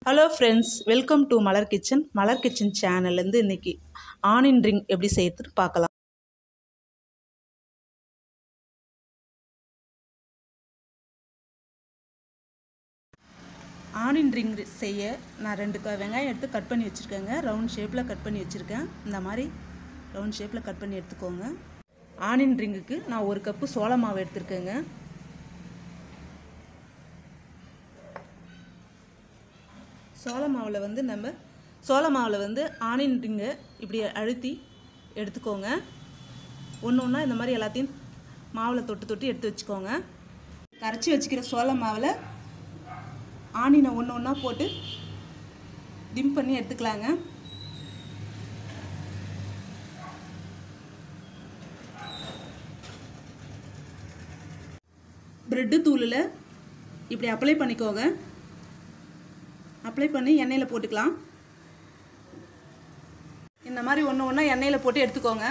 hello friends welcome to Malar kitchen Malar kitchen சேனல்லேருந்து இன்றைக்கி onion ring எப்படி செய்யறது பார்க்கலாம் ஆனியன் ரிங் செய்ய நான் ரெண்டு க வெங்காயம் எடுத்து கட் பண்ணி வச்சுருக்கேங்க ரவுண்ட் ஷேப்பில் கட் பண்ணி வச்சுருக்கேன் இந்த மாதிரி ரவுண்ட் ஷேப்பில் கட் பண்ணி எடுத்துக்கோங்க ஆனியன் ரிங்குக்கு நான் ஒரு கப்பு சோள மாவு எடுத்திருக்கேங்க சோள மாவில் வந்து நம்ம சோள மாவில் வந்து ஆனியன் ரிங்கை இப்படி அழுத்தி எடுத்துக்கோங்க ஒன்று ஒன்றா இந்த மாதிரி எல்லாத்தையும் மாவில் தொட்டு தொட்டு எடுத்து வச்சுக்கோங்க கரைச்சி வச்சுக்கிற சோள மாவில் ஆனியனை ஒன்று ஒன்றா போட்டு டிம் பண்ணி எடுத்துக்கலாங்க ப்ரெட்டு தூளில் இப்படி அப்ளை பண்ணிக்கோங்க அப்ளை பண்ணி எண்ணெயில் போட்டுக்கலாம் இந்த மாதிரி ஒன்று ஒன்றா எண்ணெயில் போட்டு எடுத்துக்கோங்க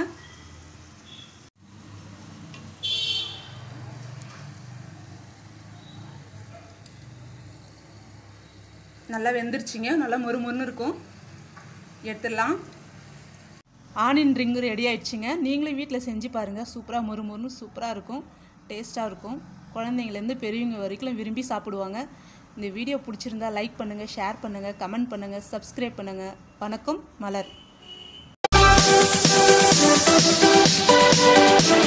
நல்லா வெந்துருச்சிங்க நல்லா மொறு மொறுன்னு இருக்கும் எடுத்துடலாம் ஆனியன் ரிங்கு ரெடி ஆயிடுச்சுங்க நீங்களும் வீட்டில் செஞ்சு பாருங்கள் சூப்பராக மொறு மொறுன்னு சூப்பராக இருக்கும் டேஸ்ட்டாக இருக்கும் குழந்தைங்கலேருந்து பெரியவங்க வரைக்கும் விரும்பி சாப்பிடுவாங்க இந்த வீடியோ பிடிச்சிருந்தா லைக் பண்ணுங்கள் ஷேர் பண்ணுங்கள் கமெண்ட் பண்ணுங்கள் சப்ஸ்கிரைப் பண்ணுங்கள் வணக்கம் மலர்